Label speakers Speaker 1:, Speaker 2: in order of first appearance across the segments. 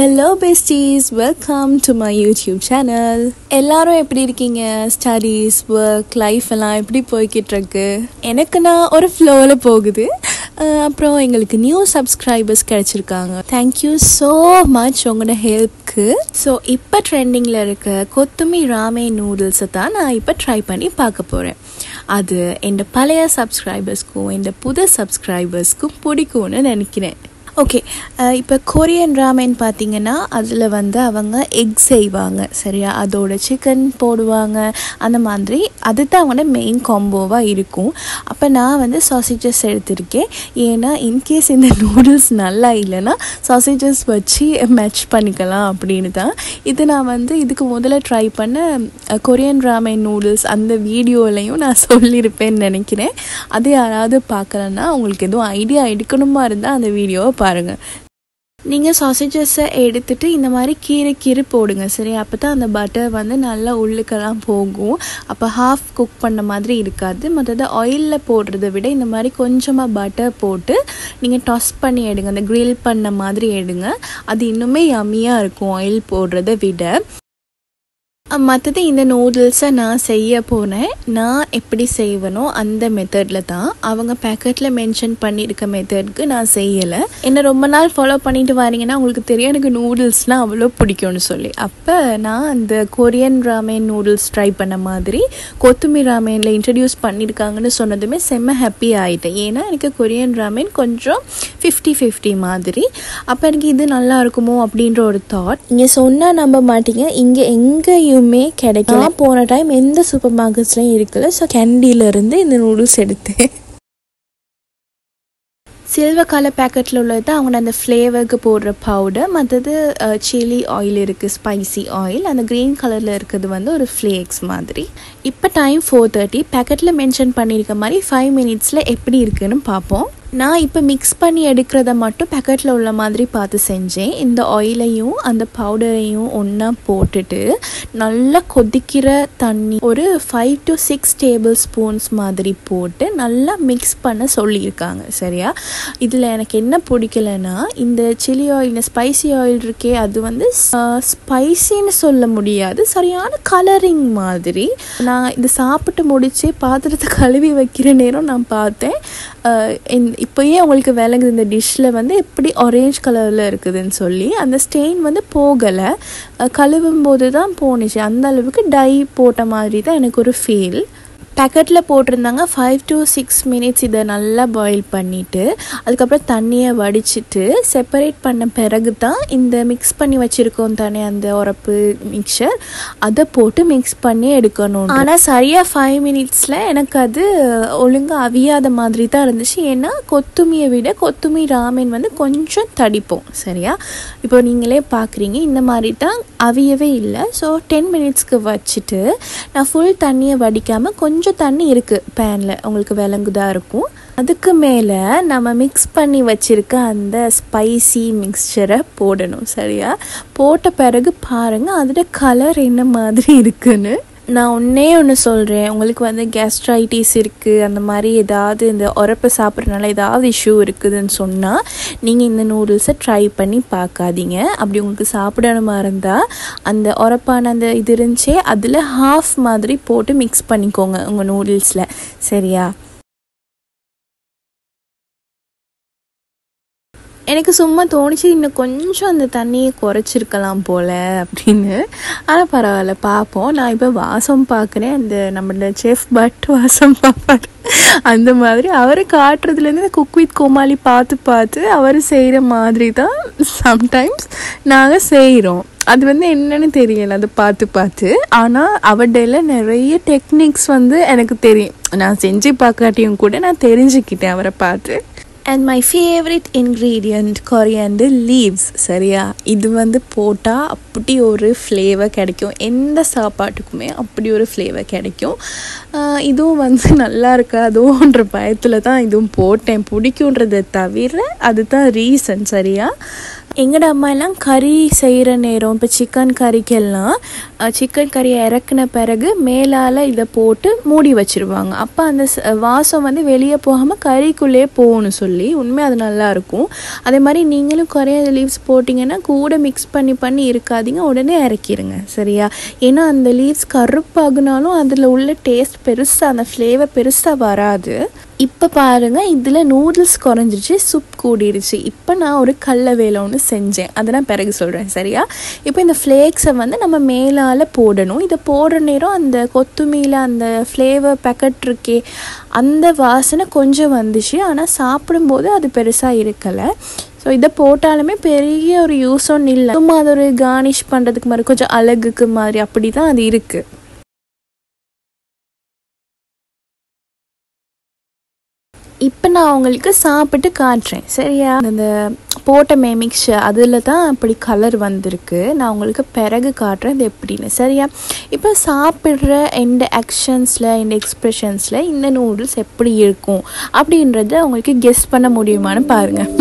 Speaker 1: hello besties welcome to my YouTube channel எல்லாரும் எப்படி இருக்கீங்க ஸ்டடீஸ் ஒர்க் லைஃப் எல்லாம் எப்படி போய்கிட்டு இருக்கு எனக்கு நான் ஒரு ஃப்ளோவில் போகுது அஹ் அப்புறம் எங்களுக்கு நியூ சப்ஸ்கிரைபர்ஸ் கிடைச்சிருக்காங்க தேங்க்யூ ஸோ மச் உங்களோட ஹெல்ப்க்கு ஸோ இப்போ ட்ரெண்டிங்கில் இருக்க கொத்துமி ராமே நூடுல்ஸை தான் நான் இப்போ ட்ரை பண்ணி பார்க்க போகிறேன் அது என் பழைய சப்ஸ்கிரைபர்ஸ்க்கும் என் புது சப்ஸ்கிரைபர்ஸ்க்கும் பிடிக்கும்னு நினைக்கிறேன் ஓகே இப்போ கொரியன் ராமென் பார்த்தீங்கன்னா அதில் வந்து அவங்க எக் செய்வாங்க சரியா அதோட சிக்கன் போடுவாங்க அந்த மாதிரி அதுதான் அவங்களோட மெயின் காம்போவாக இருக்கும் அப்போ நான் வந்து சாசேஜஸ் எடுத்திருக்கேன் ஏன்னா இன்கேஸ் இந்த நூடுல்ஸ் நல்லா இல்லைன்னா சாசேஜஸ் வச்சு மேட்ச் பண்ணிக்கலாம் அப்படின்னு தான் இது நான் வந்து இதுக்கு முதல்ல ட்ரை பண்ண அஹ், கொரியன் ராமென் நூடுல்ஸ் அந்த வீடியோலையும் நான் சொல்லியிருப்பேன்னு நினைக்கிறேன் அது யாராவது பார்க்கலன்னா உங்களுக்கு எதுவும் ஐடியா எடுக்கணுமா இருந்தால் அந்த வீடியோவை பாருங்கள் நீங்கள் சாசேஜஸை எடுத்துட்டு இந்த மாதிரி கீரை கீரை போடுங்க சரி அப்போ தான் அந்த பட்டர் வந்து நல்லா உள்ளுக்கெல்லாம் போகும் அப்போ ஹாஃப் குக் பண்ண மாதிரி இருக்காது மற்றது ஆயிலில் போடுறத விட இந்த மாதிரி கொஞ்சமாக பட்டர் போட்டு நீங்கள் டாஸ் பண்ணி எடுங்க அந்த grill பண்ண மாதிரி எடுங்க அது இன்னுமே யம்மியாக இருக்கும் ஆயில் போடுறத விட மற்றது இந்த நூடுல்ஸை நான் செய்ய போனேன் நான் எப்படி செய்வேனோ அந்த மெத்தடில் தான் அவங்க பேக்கெட்டில் மென்ஷன் பண்ணியிருக்க மெத்தட்க்கு நான் செய்யலை என்ன ரொம்ப நாள் ஃபாலோ பண்ணிட்டு வரீங்கன்னா உங்களுக்கு தெரியும் எனக்கு நூடுல்ஸ்னால் அவ்வளோ பிடிக்கும்னு சொல்லி அப்போ நான் அந்த கொரியன் ராமேன் நூடுல்ஸ் ட்ரை பண்ண மாதிரி கொத்துமி ராமேனில் இன்ட்ரடியூஸ் பண்ணியிருக்காங்கன்னு சொன்னதுமே செம்ம ஹாப்பி ஆகிட்டேன் ஏன்னா எனக்கு கொரியன் ராமேன் கொஞ்சம் ஃபிஃப்டி ஃபிஃப்டி மாதிரி அப்போ எனக்கு இது நல்லா இருக்குமோ அப்படின்ற ஒரு தாட் இங்கே சொன்னால் நம்ப மாட்டீங்க இங்கே எங்கேயுமே கிடைக்கல நான் போன டைம் எந்த சூப்பர் மார்க்கெட்ஸ்லையும் இருக்கல ஸோ கேண்டியிலேருந்து இந்த நூடுல்ஸ் எடுத்தேன் சில்வர் கலர் பேக்கெட்டில் உள்ளது தான் அவங்க அந்த ஃப்ளேவருக்கு போடுற பவுடர் மற்றது சில்லி ஆயில் இருக்குது ஸ்பைசி ஆயில் அந்த க்ரீன் கலரில் இருக்கிறது வந்து ஒரு ஃப்ளேக்ஸ் மாதிரி இப்போ டைம் ஃபோர் தேர்ட்டி பேக்கெட்டில் மென்ஷன் பண்ணியிருக்க மாதிரி ஃபைவ் மினிட்ஸில் எப்படி இருக்குன்னு பார்ப்போம் நான் இப்போ மிக்ஸ் பண்ணி எடுக்கிறத மட்டும் பேக்கெட்டில் உள்ள மாதிரி பார்த்து செஞ்சேன் இந்த ஆயிலையும் அந்த பவுடரையும் ஒன்றா போட்டுட்டு நல்லா கொதிக்கிற தண்ணி ஒரு five to six tablespoons மாதிரி போட்டு நல்லா மிக்ஸ் பண்ண சொல்லியிருக்காங்க சரியா இதில் எனக்கு என்ன பிடிக்கலன்னா இந்த சில்லி ஆயில் இந்த ஸ்பைசி ஆயில் இருக்கே அது வந்து ஸ்பைசின்னு சொல்ல முடியாது சரியான கலரிங் மாதிரி நான் இது சாப்பிட்டு முடிச்சு பாத்திரத்தை கழுவி வைக்கிற நேரம் நான் பார்த்தேன் அஹ் இந்த- இப்போயே உங்களுக்கு விளங்குது இந்த டிஷ்ஷில் வந்து எப்படி ஆரேஞ்ச் கலரில் இருக்குதுன்னு சொல்லி அந்த ஸ்டெயின் வந்து போகலை கழுவும் போது தான் போணுச்சு அந்த அளவுக்கு டை போட்ட மாதிரி தான் எனக்கு ஒரு ஃபீல் பேக்கெட்டில் போட்டிருந்தாங்க ஃபைவ் டு சிக்ஸ் மினிட்ஸ் இதை நல்லா பாயில் பண்ணிவிட்டு அதுக்கப்புறம் தண்ணியை வடிச்சிட்டு செப்பரேட் பண்ண பிறகு தான் இந்த மிக்ஸ் பண்ணி வச்சுருக்கோம் தானே அந்த உரப்பு மிக்சர் அதை போட்டு மிக்ஸ் பண்ணி எடுக்கணும் ஆனால் சரியாக ஃபைவ் மினிட்ஸில் எனக்கு அது ஒழுங்காக அவியாத மாதிரி தான் இருந்துச்சு ஏன்னா கொத்துமியை விட கொத்துமி ராமென் வந்து கொஞ்சம் தடிப்போம் சரியா இப்போ நீங்களே பார்க்குறீங்க இந்த மாதிரி தான் அவியவே இல்லை ஸோ டென் மினிட்ஸ்க்கு வச்சுட்டு நான் ஃபுல் தண்ணியை வடிக்காமல் கொஞ்சம் தண்ணி இருக்குது பேனில் உங்களுக்கு விளங்குதா இருக்கும் அதுக்கு மேலே நம்ம மிக்ஸ் பண்ணி வச்சிருக்க அந்த ஸ்பைசி மிக்சரை போடணும் சரியா போட்ட பிறகு பாருங்கள் அதோட கலர் என்ன மாதிரி இருக்குன்னு நான் ஒன்றே ஒன்று சொல்கிறேன் உங்களுக்கு வந்து கேஸ்ட்ரைட்டிஸ் இருக்குது அந்த மாதிரி ஏதாவது இந்த உரப்பு சாப்பிட்றதுனால ஏதாவது இஷ்யூ இருக்குதுன்னு சொன்னால் நீங்கள் இந்த நூடுல்ஸை ட்ரை பண்ணி பார்க்காதீங்க அப்படி உங்களுக்கு சாப்பிடணுமா இருந்தால் அந்த உரப்பான அந்த இது இருந்துச்சே அதில் ஹாஃப் மாதிரி போட்டு மிக்ஸ் பண்ணிக்கோங்க உங்கள் நூடுல்ஸில் சரியா எனக்கு சும்மா தோணுச்சு இன்னும் கொஞ்சம் அந்த தண்ணியை குறைச்சிருக்கலாம் போல அப்படின்னு ஆனால் பரவாயில்ல பார்ப்போம் நான் இப்போ வாசம் பார்க்குறேன் அந்த நம்மளோட செஃப் பட் வாசம் பார்ப்பாரு அந்த மாதிரி அவரை காட்டுறதுலேருந்து இந்த குக் வித் கோமாளி பார்த்து பார்த்து அவர் செய்கிற மாதிரி தான் சம்டைம்ஸ் நாங்கள் செய்கிறோம் அது வந்து என்னன்னு தெரியல அதை பார்த்து பார்த்து ஆனால் அவடையில நிறைய டெக்னிக்ஸ் வந்து எனக்கு தெரியும் நான் செஞ்சு பார்க்காட்டியும் கூட நான் தெரிஞ்சுக்கிட்டேன் அவரை பார்த்து and my favourite ingredient coriander leaves சரியா இது வந்து போட்டால் அப்படி ஒரு ஃப்ளேவர் கிடைக்கும் எந்த சாப்பாட்டுக்குமே அப்படி ஒரு ஃப்ளேவர் கிடைக்கும் ஆஹ் இதுவும் வந்து நல்லா இருக்காதோன்ற பயத்தில் தான் இதுவும் போட்டேன் பிடிக்குன்றதை தவிர அதுதான் ரீசன் சரியா எங்கட அம்மா எல்லாம் கறி செய்கிற நேரம் இப்போ சிக்கன் கறிக்கெல்லாம் சிக்கன் கறியை இறக்குன பிறகு மேலால் இதை போட்டு மூடி வச்சிருவாங்க அப்போ அந்த ச- வாசம் வந்து வெளியே போகாமல் கறிக்குள்ளே போகணும் சொல்லி உண்மை அது நல்லா இருக்கும் அதே மாதிரி நீங்களும் கொரியா லீவ்ஸ் போட்டிங்கன்னா கூட மிக்ஸ் பண்ணி பண்ணி இருக்காதீங்க உடனே இறக்கிடுங்க சரியா ஏன்னா அந்த லீவ்ஸ் கருப்பாகுனாலும் அதில் உள்ள டேஸ்ட் பெருசாக அந்த ஃப்ளேவர் பெருசாக வராது இப்போ பாருங்க இதில் நூடுல்ஸ் குறைஞ்சிருச்சு சூப் கூடிருச்சு இப்போ நான் ஒரு கடல வேலை ஒன்று செஞ்சேன் அதை நான் பிறகு சொல்கிறேன் சரியா இப்போ இந்த ஃப்ளேக்ஸை வந்து நம்ம மேலால் போடணும் இதை போடுற நேரம் அந்த கொத்துமீல அந்த ஃப்ளேவர் பேக்கெட் இருக்கே அந்த வாசனை கொஞ்சம் வந்துச்சு ஆனால் சாப்பிடும்போது அது பெருசாக இருக்கலை ஸோ இதை போட்டாலுமே பெரிய ஒரு யூஸ் ஒன்றும் இல்லை சும்மா அது ஒரு கார்னிஷ் பண்ணுறதுக்கு மாதிரி கொஞ்சம் அழகுக்கு மாதிரி அப்படி தான் அது இருக்குது இப்போ நான் உங்களுக்கு சாப்பிட்டு காட்டுறேன் சரியா அந்த போட்டமே மிக்சர் அதில் தான் அப்படி கலர் வந்திருக்கு நான் உங்களுக்கு பிறகு காட்டுறேன் இது எப்படின்னு சரியா இப்போ சாப்பிட்ற எந்த ஆக்ஷன்ஸில் இந்த எக்ஸ்ப்ரெஷன்ஸில் இந்த நூடுல்ஸ் எப்படி இருக்கும் அப்படின்றத உங்களுக்கு கெஸ் பண்ண முடியுமான்னு பாருங்கள்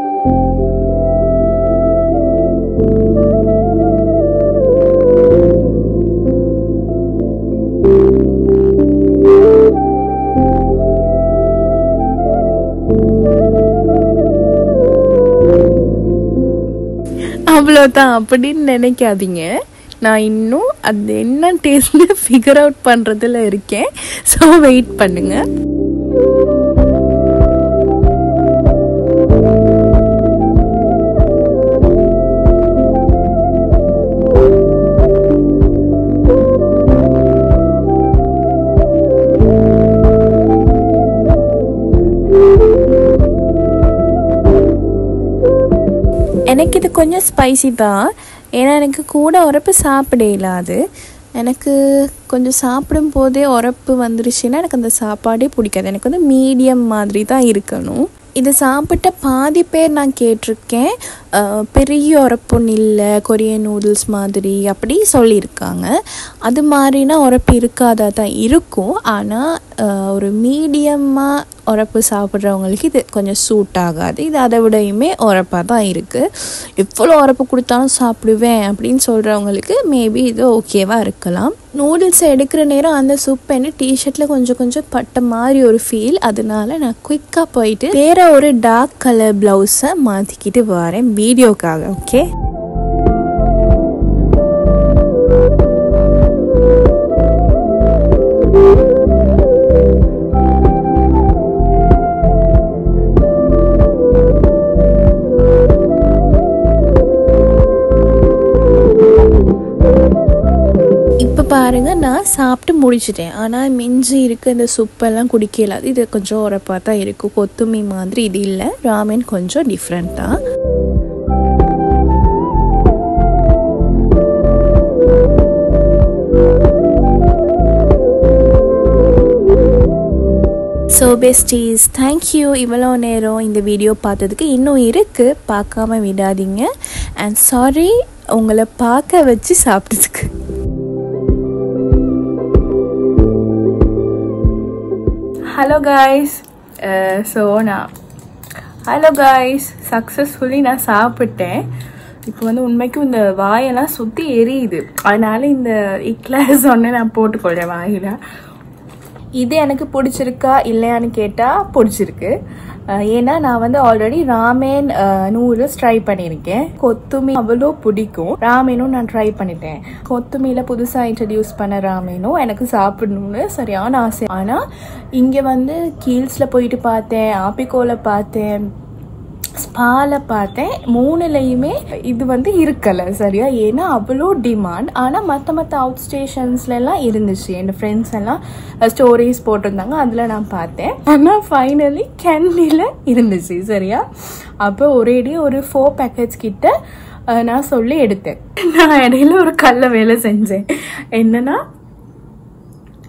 Speaker 1: அவ்வளோதான் அப்படின்னு நினைக்காதீங்க நான் இன்னும் அது என்ன டேஸ்ட்னு ஃபிகர் அவுட் பண்ணுறதுல இருக்கேன் ஸோ வெயிட் பண்ணுங்க எனக்கு இது கொஞ்சம் ஸ்பைசி தான் ஏன்னா எனக்கு கூட உரப்பு சாப்பிட இல்லாது எனக்கு கொஞ்சம் சாப்பிடும் போதே உரப்பு வந்துருச்சுன்னா எனக்கு அந்த சாப்பாடே பிடிக்காது எனக்கு வந்து மீடியம் மாதிரி தான் இருக்கணும் இது சாப்பிட்ட பாதி பேர் நான் கேட்டிருக்கேன் அஹ், பெரிய உரப்புன்னு இல்லை கொரியன் நூடுல்ஸ் மாதிரி அப்படி சொல்லியிருக்காங்க அது மாதிரினா உரப்பு இருக்காதா தான் இருக்கும் ஆனால் ஒரு மீடியமாக உரப்பு சாப்பிட்றவங்களுக்கு இது கொஞ்சம் சூட் ஆகாது இது அதை விடையுமே உரப்பாக தான் இருக்குது எவ்வளோ உரப்பு கொடுத்தாலும் சாப்பிடுவேன் அப்படின்னு சொல்கிறவங்களுக்கு மேபி இது ஓகேவாக இருக்கலாம் நூடுல்ஸை எடுக்கிற நேரம் அந்த சூப் என்ன டிஷர்ட்டில் கொஞ்சம் கொஞ்சம் பட்ட மாதிரி ஒரு ஃபீல் அதனால நான் குயிக்காக போயிட்டு வேற ஒரு டார்க் கலர் ப்ளவுஸை மாற்றிக்கிட்டு வரேன் வீடியோக்காக ஓகே இப்போ பாருங்க நான் சாப்பிட்டு முடிச்சிட்டேன் ஆனால் மிஞ்சி இருக்க இந்த சுப்பெல்லாம் குடிக்கல இது கொஞ்சம் உரப்பாக தான் இருக்கும் கொத்துமி மாதிரி இது இல்லை ராமன் கொஞ்சம் டிஃப்ரெண்ட் தான் ஸோ பெஸ்டீஸ் தேங்க்யூ இவ்வளோ நேரம் இந்த வீடியோ பார்த்ததுக்கு இன்னும் இருக்குது பார்க்காம விடாதீங்க அண்ட் சாரி உங்களை பார்க்க வச்சு சாப்பிட்டதுக்கு ஹலோ காய்ஸ் ஸோ நான் ஹலோ காய்ஸ் சக்ஸஸ்ஃபுல்லி நான் சாப்பிட்டேன் இப்போ வந்து உண்மைக்கும் இந்த வாயெல்லாம் சுற்றி எரியுது அதனால இந்த இக்லாஸ் ஒன்று நான் போட்டுக்கொள்றேன் வாயில் இது எனக்கு பிடிச்சிருக்கா இல்லையான்னு கேட்டால் பிடிச்சிருக்கு அஹ் ஏன்னா நான் வந்து ஆல்ரெடி ராமேன் நூடுல்ஸ் ட்ரை பண்ணியிருக்கேன் கொத்துமி அவ்வளோ பிடிக்கும் ராமேனும் நான் ட்ரை பண்ணிட்டேன் கொத்துமியில் புதுசாக இன்ட்ரடியூஸ் பண்ண ராமேனும் எனக்கு சாப்பிடணும்னு சரியான ஆசை ஆனால் இங்கே வந்து கீல்ஸில் போயிட்டு பார்த்தேன் ஆப்பிக்கோவில் பார்த்தேன் ஸ்பால பார்த்தேன் மூணுலையுமே இது வந்து இருக்கல சரியா ஏன்னா அவ்வளோ டிமாண்ட் ஆனால் மற்ற மற்ற அவுட் ஸ்டேஷன்ஸ்லாம் இருந்துச்சு என் ஃப்ரெண்ட்ஸ் எல்லாம் ஸ்டோரிஸ் போட்டிருந்தாங்க அதில் நான் பார்த்தேன் ஆனால் ஃபைனலி கேண்டியில் இருந்துச்சு சரியா அப்போ ஒரேடி ஒரு ஃபோர் பேக்கெட்ஸ் கிட்ட அஹ், நான் சொல்லி எடுத்தேன் நான் இடையில ஒரு கல்ல வேலை செஞ்சேன் என்னன்னா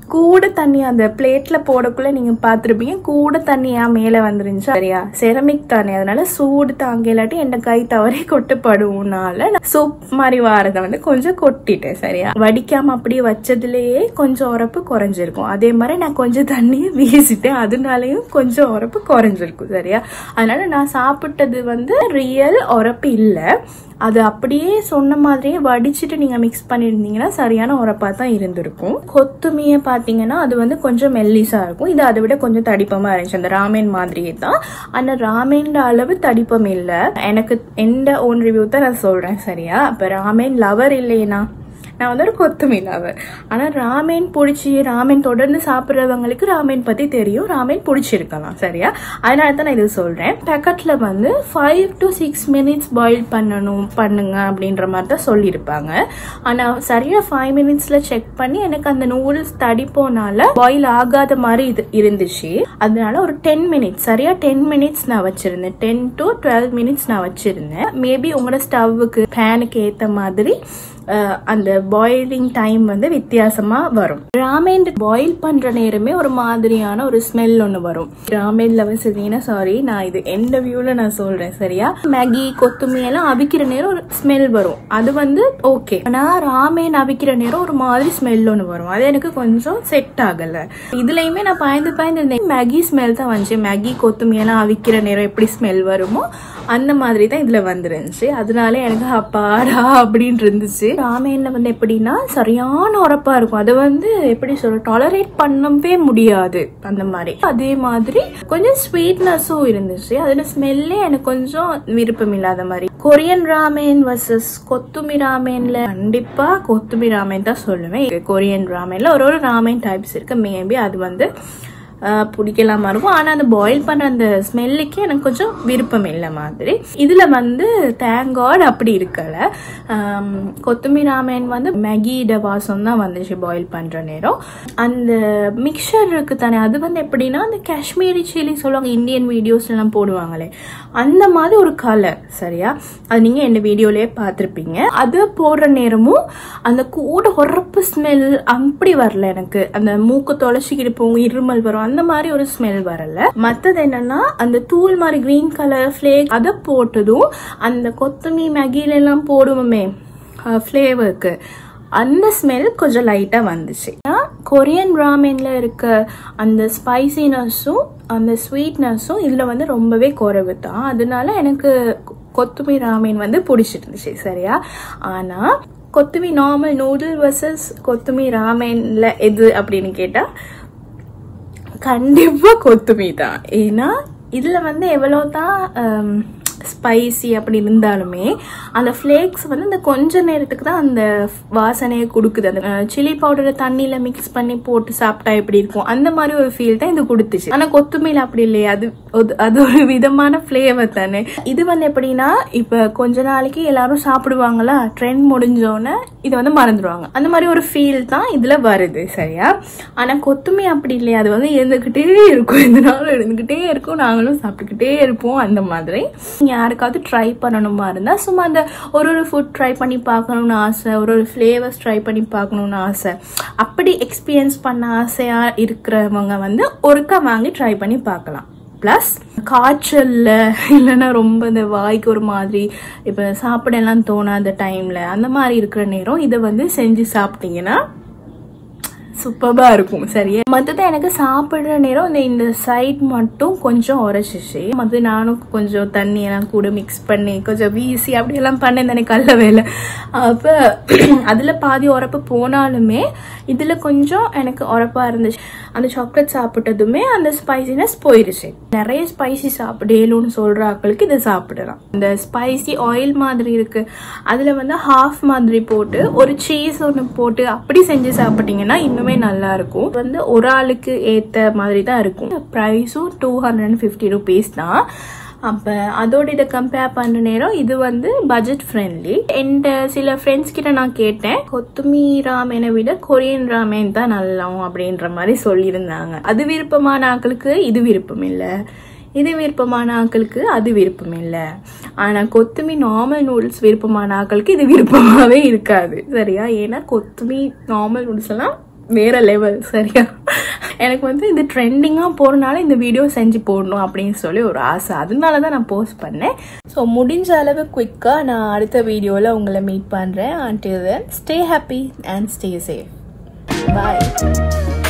Speaker 1: கூட தண்ணி அந்த பிளேட்ல போடக்குள்ள நீங்க பார்த்துருப்பீங்க கூட தண்ணியா மேல வந்துருந்துச்சு சரியா செரமிக் தானே அதனால சூடு தாங்க இல்லாட்டி என் கை தவறி கொட்டப்படுவோம்னால நான் சூப் மாதிரி வாரதை வந்து கொஞ்சம் கொட்டிட்டேன் சரியா வடிக்காம அப்படியே வச்சதுலயே கொஞ்சம் உரப்பு குறைஞ்சிருக்கும் அதே மாதிரி நான் கொஞ்சம் தண்ணியை வீசிட்டேன் அதனாலயும் கொஞ்சம் உரப்பு குறைஞ்சிருக்கும் சரியா அதனால நான் சாப்பிட்டது வந்து ரியல் உரப்பு இல்லை அது அப்படியே சொன்ன மாதிரியே வடிச்சிட்டு நீங்க மிக்ஸ் பண்ணியிருந்தீங்கன்னா சரியான உரப்பா தான் இருந்திருக்கும் கொத்துமிய பாத்தீங்கன்னா அது வந்து கொஞ்சம் மெல்லிசா இருக்கும் இது அதை விட கொஞ்சம் தடிப்பமா இருந்துச்சு அந்த ராமேன் மாதிரியே தான் ஆனா ராமேன் அளவு தடிப்பம் இல்லை எனக்கு எந்த ஓன் ரிவ்யூ தான் நான் சொல்றேன் சரியா அப்ப ராமேன் லவர் இல்லைனா நான் வந்து ஒரு கொத்துமி லவர் ஆனால் ராமேன் பிடிச்சி ராமேன் தொடர்ந்து சாப்பிட்றவங்களுக்கு ராமேன் பற்றி தெரியும் ராமேன் பிடிச்சிருக்கலாம் சரியா அதனால தான் நான் இது சொல்கிறேன் பேக்கெட்டில் வந்து five to six minutes boil பண்ணணும் பண்ணுங்க அப்படின்ற மாதிரி தான் சொல்லியிருப்பாங்க ஆனால் சரியாக ஃபைவ் மினிட்ஸில் செக் பண்ணி எனக்கு அந்த நூடுல்ஸ் தடிப்போனால பாயில் ஆகாத மாதிரி இது இருந்துச்சு அதனால ஒரு டென் மினிட்ஸ் சரியா டென் மினிட்ஸ் நான் வச்சிருந்தேன் டென் டு டுவெல் மினிட்ஸ் நான் வச்சிருந்தேன் மேபி உங்களோட ஸ்டவ்வுக்கு பேனுக்கு ஏற்ற மாதிரி அஹ், அந்த பாயிலிங் டைம் வந்து வித்தியாசமா வரும் ராமேன் பாயில் பண்ற நேரமே ஒரு மாதிரியான ஒரு ஸ்மெல் ஒன்று வரும் ராமேன்ல வச்சுட்டீங்கன்னா சாரி நான் இது எந்த வியூல நான் சொல்றேன் சரியா மேகி கொத்துமி எல்லாம் அவிக்கிற நேரம் ஒரு ஸ்மெல் வரும் அது வந்து ஓகே ஆனா ராமேன் அவிக்கிற நேரம் ஒரு மாதிரி ஸ்மெல் ஒன்று வரும் அது எனக்கு கொஞ்சம் செட் ஆகல இதுலயுமே நான் பயந்து பயந்து இருந்தேன் மேகி ஸ்மெல் தான் வந்துச்சு மேகி கொத்துமி எல்லாம் அவிக்கிற நேரம் எப்படி ஸ்மெல் வருமோ அந்த மாதிரி தான் இதுல வந்துருந்துச்சு அதனால எனக்கு அப்பாடா அப்படின்னு இருந்துச்சு ராமேன்ல வந்து எப்படின்னா சரியான உரப்பா இருக்கும் அதை வந்து எப்படி சொல்ற டாலரேட் பண்ணவே முடியாது அந்த மாதிரி அதே மாதிரி கொஞ்சம் ஸ்வீட்னஸும் இருந்துச்சு அதுல ஸ்மெல்லே எனக்கு கொஞ்சம் விருப்பம் இல்லாத மாதிரி கொரியன் ராமேன் வர்சஸ் கொத்துமி ராமேன்ல கண்டிப்பா கொத்துமி ராமேன் தான் சொல்லுவேன் கொரியன் ராமேன்ல ஒரு ஒரு ராமேன் டைப்ஸ் இருக்கு மேபி அது வந்து ஆஹ் பிடிக்கலாமா இருக்கும் ஆனா அந்த பாயில் பண்ண அந்த ஸ்மெல்லுக்கே எனக்கு கொஞ்சம் விருப்பம் இல்லை மாதிரி இதுல வந்து தேங்காட் அப்படி இருக்கல ஆம், கொத்தமல்லி ராமன் வந்து மேகியோட வாசம் தான் வந்துச்சு பாயில் பண்ற நேரம் அந்த மிக்சர் இருக்கு தானே அது வந்து எப்படின்னா அந்த காஷ்மீரி சில்லி சொல்லுவாங்க இந்தியன் வீடியோஸ் எல்லாம் போடுவாங்களே அந்த மாதிரி ஒரு கலர் சரியா அது நீங்க எந்த வீடியோலயே பார்த்திருப்பீங்க அது போடுற நேரமும் அந்த கூட உரப்பு ஸ்மெல் அப்படி வரல எனக்கு அந்த மூக்கு தொலைச்சிக்கிட்டு போகும் இருமல் வரும் அந்த மாதிரி ஒரு ஸ்மெல் வரல மத்தது என்னன்னா அந்த தூள் மாதிரி கிரீன் கலர் ஃபிளேக் அதை போட்டதும் அந்த கொத்தமல்லி மேகில எல்லாம் போடுவோமே ஃப்ளேவருக்கு அந்த ஸ்மெல் கொஞ்சம் லைட்டா வந்துச்சு ஆனா, கொரியன் ராமென்ல இருக்க அந்த ஸ்பைசினஸும் அந்த ஸ்வீட்னஸும் இதுல வந்து ரொம்பவே குறைவு தான் அதனால எனக்கு கொத்துமி ராமென் வந்து பிடிச்சிருந்துச்சு சரியா ஆனா கொத்துமி நார்மல் நூடுல் வர்சஸ் கொத்துமி ராமென்ல எது அப்படின்னு கேட்டா கண்டிப்பா கொத்துமி தான் ஏன்னா இதுல வந்து எவ்வளவுதான் ஸ்பைசி அப்படி இருந்தாலுமே அந்த ஃப்ளேக்ஸ் வந்து இந்த கொஞ்ச நேரத்துக்கு தான் அந்த வாசனையை கொடுக்குது அந்த சில்லி பவுடரை தண்ணியில மிக்ஸ் பண்ணி போட்டு சாப்பிட்டா எப்படி இருக்கும் அந்த மாதிரி ஒரு ஃபீல் தான் இது கொடுத்துச்சு ஆனா கொத்துமையில அப்படி இல்லையா அது அது- அது ஒரு விதமான ஃப்ளேவர் தானே இது வந்து எப்படின்னா இப்ப கொஞ்ச நாளைக்கு எல்லாரும் சாப்பிடுவாங்களா ட்ரெண்ட் முடிஞ்சோடனே இதை வந்து மறந்துடுவாங்க அந்த மாதிரி ஒரு ஃபீல் தான் இதுல வருது சரியா ஆனா கொத்துமை அப்படி இல்லையா அது வந்து இருந்துகிட்டே இருக்கும் எந்த நாளும் இருந்துகிட்டே இருக்கும் நாங்களும் சாப்பிட்டுக்கிட்டே இருப்போம் அந்த மாதிரி நீங்க யாருக்காவது ட்ரை பண்ணணுமா இருந்தா சும்மா அந்த ஒரு ஒரு ஃபுட் ட்ரை பண்ணி பார்க்கணும்னு ஆசை ஒரு ஒரு ஃப்ளேவர்ஸ் ட்ரை பண்ணி பார்க்கணும்னு ஆசை அப்படி எக்ஸ்பீரியன்ஸ் பண்ண ஆசையா இருக்கிறவங்க வந்து ஒருக்கா வாங்கி ட்ரை பண்ணி பார்க்கலாம் ப்ளஸ் காய்ச்சல்ல இல்லைன்னா ரொம்ப இந்த வாய்க்கு ஒரு மாதிரி இப்போ சாப்பிடலாம் தோணாத டைம்ல அந்த மாதிரி இருக்கிற நேரம் இதை வந்து செஞ்சு சாப்பிட்டீங்கன்னா சூப்பரா இருக்கும் சரியா மற்றது எனக்கு சாப்பிடுற நேரம் இந்த இந்த சைட் மட்டும் கொஞ்சம் உரைச்சிச்சு மற்றது நானும் கொஞ்சம் தண்ணி எல்லாம் கூட மிக்ஸ் பண்ணி கொஞ்சம் வீசி அப்படியெல்லாம் பண்ணேன் தானே கல்ல வேலை அப்போ அதில் பாதி உரப்பு போனாலுமே இதில் கொஞ்சம் எனக்கு உரப்பா இருந்துச்சு அந்த சாக்லேட் சாப்பிட்டதுமே அந்த ஸ்பைசினஸ் போயிருச்சு நிறைய ஸ்பைசி சாப்பிடலும்னு சொல்ற ஆட்களுக்கு இதை சாப்பிடலாம் இந்த ஸ்பைசி ஆயில் மாதிரி இருக்கு அதுல வந்து ஹாஃப் மாதிரி போட்டு ஒரு சீஸ் ஒன்று போட்டு அப்படி செஞ்சு சாப்பிட்டீங்கன்னா இன்னுமே நல்லா இருக்கும் இது வந்து ஒரு ஆளுக்கு ஏத்த மாதிரி தான் இருக்கும் ப்ரைஸும் two hundred and fifty rupees தான் அப்போ அதோட இதை கம்பேர் பண்ணுற நேரம் இது வந்து பட்ஜெட் ஃப்ரெண்ட்லி எந்த சில ஃப்ரெண்ட்ஸ் கிட்ட நான் கேட்டேன் கொத்துமி ராமேனை விட கொரியன் ராமேன் தான் நல்லா அப்படின்ற மாதிரி சொல்லியிருந்தாங்க அது விருப்பமான ஆட்களுக்கு இது விருப்பம் இல்லை இது விருப்பமான ஆட்களுக்கு அது விருப்பம் இல்லை ஆனால் கொத்துமி நார்மல் நூடுல்ஸ் விருப்பமான ஆட்களுக்கு இது விருப்பமாகவே இருக்காது சரியா ஏன்னா கொத்துமி நார்மல் நூடுல்ஸ் எல்லாம் வேற லெவல் சரியா எனக்கு வந்து இது ட்ரெண்டிங்காக போகிறனால இந்த வீடியோ செஞ்சு போடணும் அப்படின்னு சொல்லி ஒரு ஆசை அதனால தான் நான் போஸ்ட் பண்ணேன் ஸோ முடிஞ்ச அளவு குயிக்காக நான் அடுத்த வீடியோவில் உங்களை மீட் பண்ணுறேன் until then stay happy and stay safe bye